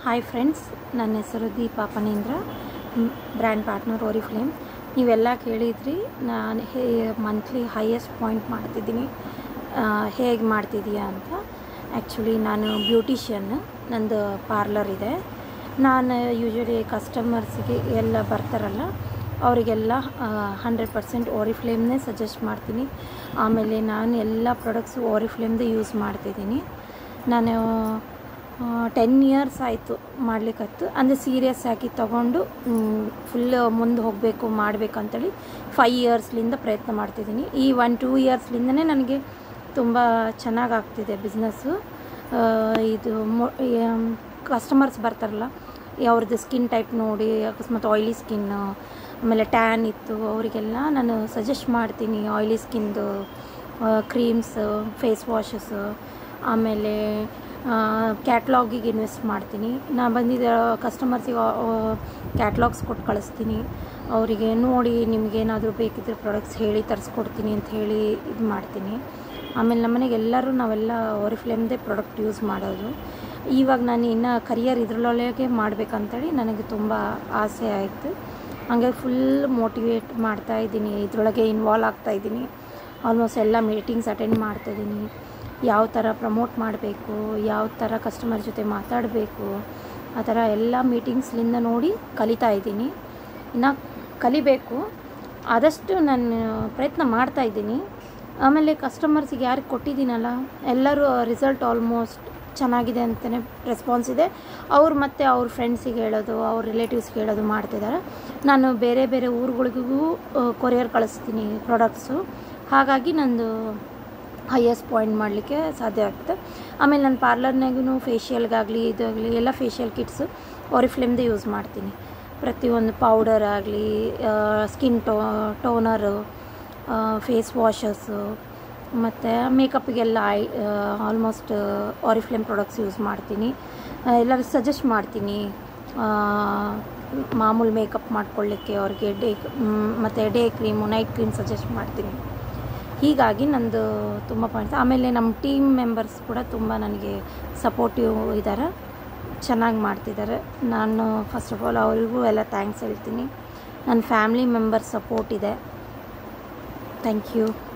hi friends ನನ್ನ ಹೆಸರು Deepa Phanindra brand partner Oriflame ನೀವೆಲ್ಲ ಕೇಳಿದ್ರಿ ನಾನು ಹೇ ಮಂತ್ಲಿ ಹೈಯೆಸ್ಟ್ ಪಾಯಿಂಟ್ ಮಾಡ್ತಿದ್ದೀನಿ ಹೇಗೆ ಮಾಡ್ತಿದ್ದೀಯಾ ಅಂತ ಆ್ಯಕ್ಚುಲಿ ನಾನು ಬ್ಯೂಟಿಷಿಯನ್ ನಂದು ಪಾರ್ಲರ್ ಇದೆ ನಾನು ಯೂಶ್ವಲಿ ಕಸ್ಟಮರ್ಸ್ಗೆ ಎಲ್ಲ ಬರ್ತಾರಲ್ಲ ಅವರಿಗೆಲ್ಲ ಹಂಡ್ರೆಡ್ ಪರ್ಸೆಂಟ್ ಓರಿಫ್ಲೇಮ್ನೇ ಸಜೆಸ್ಟ್ ಮಾಡ್ತೀನಿ ಆಮೇಲೆ ನಾನು ಎಲ್ಲ ಪ್ರಾಡಕ್ಟ್ಸು ಓರಿಫ್ಲೇಮ್ದೇ ಯೂಸ್ ಮಾಡ್ತಿದ್ದೀನಿ ನಾನು ಟೆನ್ ಇಯರ್ಸ್ ಆಯಿತು ಮಾಡ್ಲಿಕ್ಕತ್ತು ಅಂದರೆ ಸೀರಿಯಸ್ ಆಗಿ ತೊಗೊಂಡು ಫುಲ್ ಮುಂದೆ ಹೋಗಬೇಕು ಮಾಡಬೇಕಂತೇಳಿ ಫೈ ಇಯರ್ಸ್ಲಿಂದ ಪ್ರಯತ್ನ ಮಾಡ್ತಿದ್ದೀನಿ ಈ ಒನ್ ಟೂ ಇಯರ್ಸ್ಲಿಂದನೇ ನನಗೆ ತುಂಬ ಚೆನ್ನಾಗಿ ಆಗ್ತಿದೆ ಬಿಸ್ನೆಸ್ಸು ಇದು ಮೊ ಕಸ್ಟಮರ್ಸ್ ಬರ್ತಾರಲ್ಲ ಅವ್ರದ್ದು ಸ್ಕಿನ್ ಟೈಪ್ ನೋಡಿ ಅಕಸ್ಮಾತ್ ಆಯ್ಲಿ ಸ್ಕಿನ್ನು ಆಮೇಲೆ ಟ್ಯಾನ್ ಇತ್ತು ಅವರಿಗೆಲ್ಲ ನಾನು ಸಜೆಸ್ಟ್ ಮಾಡ್ತೀನಿ ಆಯ್ಲಿ ಸ್ಕಿನ್ದು ಕ್ರೀಮ್ಸ್ ಫೇಸ್ ವಾಷಸ್ಸು ಆಮೇಲೆ ಕ್ಯಾಟ್ಲಾಗಿಗೆ ಇನ್ವೆಸ್ಟ್ ಮಾಡ್ತೀನಿ ನಾನು ಬಂದಿದ್ದ ಕಸ್ಟಮರ್ಸಿಗೆ ಕ್ಯಾಟ್ಲಾಗ್ಸ್ ಕೊಟ್ಟು ಕಳಿಸ್ತೀನಿ ಅವರಿಗೆ ನೋಡಿ ನಿಮಗೇನಾದರೂ ಬೇಕಿದ್ರೆ ಪ್ರಾಡಕ್ಟ್ಸ್ ಹೇಳಿ ತರಿಸ್ಕೊಡ್ತೀನಿ ಅಂತ ಹೇಳಿ ಇದು ಮಾಡ್ತೀನಿ ಆಮೇಲೆ ನಮ್ಮನೆಗೆ ಎಲ್ಲರೂ ನಾವೆಲ್ಲ ಓರಿಫ್ಲೇಮ್ದೇ ಪ್ರಾಡಕ್ಟ್ ಯೂಸ್ ಮಾಡೋದು ಇವಾಗ ನಾನು ಇನ್ನು ಕರಿಯರ್ ಇದರೊಳಗೆ ಮಾಡಬೇಕಂತೇಳಿ ನನಗೆ ತುಂಬ ಆಸೆ ಆಯಿತು ಹಾಗೆ ಫುಲ್ ಮೋಟಿವೇಟ್ ಮಾಡ್ತಾ ಇದ್ದೀನಿ ಇದರೊಳಗೆ ಇನ್ವಾಲ್ವ್ ಆಗ್ತಾಯಿದ್ದೀನಿ ಆಲ್ಮೋಸ್ಟ್ ಎಲ್ಲ ಮೀಟಿಂಗ್ಸ್ ಅಟೆಂಡ್ ಮಾಡ್ತಾಯಿದ್ದೀನಿ ಯಾವ ಥರ ಪ್ರಮೋಟ್ ಮಾಡಬೇಕು ಯಾವ ಥರ ಕಸ್ಟಮರ್ ಜೊತೆ ಮಾತಾಡಬೇಕು ಆ ಥರ ಎಲ್ಲ ಮೀಟಿಂಗ್ಸ್ಲಿಂದ ನೋಡಿ ಕಲಿತಾ ಇದ್ದೀನಿ ಇನ್ನು ಕಲಿಬೇಕು ಆದಷ್ಟು ನಾನು ಪ್ರಯತ್ನ ಮಾಡ್ತಾ ಇದ್ದೀನಿ ಆಮೇಲೆ ಕಸ್ಟಮರ್ಸಿಗೆ ಯಾರಿಗೆ ಕೊಟ್ಟಿದ್ದೀನಲ್ಲ ಎಲ್ಲರೂ ರಿಸಲ್ಟ್ ಆಲ್ಮೋಸ್ಟ್ ಚೆನ್ನಾಗಿದೆ ಅಂತಲೇ ರೆಸ್ಪಾನ್ಸ್ ಇದೆ ಅವ್ರು ಮತ್ತು ಅವ್ರ ಫ್ರೆಂಡ್ಸಿಗೆ ಹೇಳೋದು ಅವ್ರ ರಿಲೇಟಿವ್ಸ್ಗೆ ಹೇಳೋದು ಮಾಡ್ತಿದ್ದಾರೆ ನಾನು ಬೇರೆ ಬೇರೆ ಊರುಗಳಿಗೂ ಕೊರಿಯರ್ ಕಳಿಸ್ತೀನಿ ಪ್ರಾಡಕ್ಟ್ಸು ಹಾಗಾಗಿ ನಂದು ಹೈಯೆಸ್ಟ್ ಪಾಯಿಂಟ್ ಮಾಡಲಿಕ್ಕೆ ಸಾಧ್ಯ ಆಗುತ್ತೆ ಆಮೇಲೆ ನನ್ನ ಪಾರ್ಲರ್ನಾಗೂ ಫೇಶಿಯಲ್ಗಾಗಲಿ ಇದಾಗಲಿ ಎಲ್ಲ ಫೇಶಿಯಲ್ ಕಿಟ್ಸು ಓರಿಫ್ಲೇಮ್ದೇ ಯೂಸ್ ಮಾಡ್ತೀನಿ ಪ್ರತಿಯೊಂದು ಪೌಡರ್ ಆಗಲಿ ಸ್ಕಿನ್ ಟೋ ಟೋನರು ಫೇಸ್ ವಾಷಸ್ಸು ಮತ್ತು ಮೇಕಪ್ಪಿಗೆಲ್ಲ I almost Oriflame products use ಮಾಡ್ತೀನಿ ಎಲ್ಲರೂ ಸಜೆಸ್ಟ್ ಮಾಡ್ತೀನಿ ಮಾಮೂಲು ಮೇಕಪ್ ಮಾಡ್ಕೊಳ್ಳಿಕ್ಕೆ ಅವ್ರಿಗೆ ಡೇ ಮತ್ತು day cream night cream suggest ಮಾಡ್ತೀನಿ ಹೀಗಾಗಿ ನಂದು ತುಂಬ ಪಾಯಿಂಟ್ಸ್ ಆಮೇಲೆ ನಮ್ಮ ಟೀಮ್ ಮೆಂಬರ್ಸ್ ಕೂಡ ತುಂಬ ನನಗೆ ಸಪೋರ್ಟಿವ್ ಇದ್ದಾರೆ ಚೆನ್ನಾಗಿ ಮಾಡ್ತಿದ್ದಾರೆ ನಾನು ಫಸ್ಟ್ ಆಫ್ ಆಲ್ ಅವರಿಗೂ ಎಲ್ಲ ಥ್ಯಾಂಕ್ಸ್ ಹೇಳ್ತೀನಿ ನನ್ನ ಫ್ಯಾಮ್ಲಿ ಮೆಂಬರ್ ಸಪೋರ್ಟ್ ಇದೆ ಥ್ಯಾಂಕ್ ಯು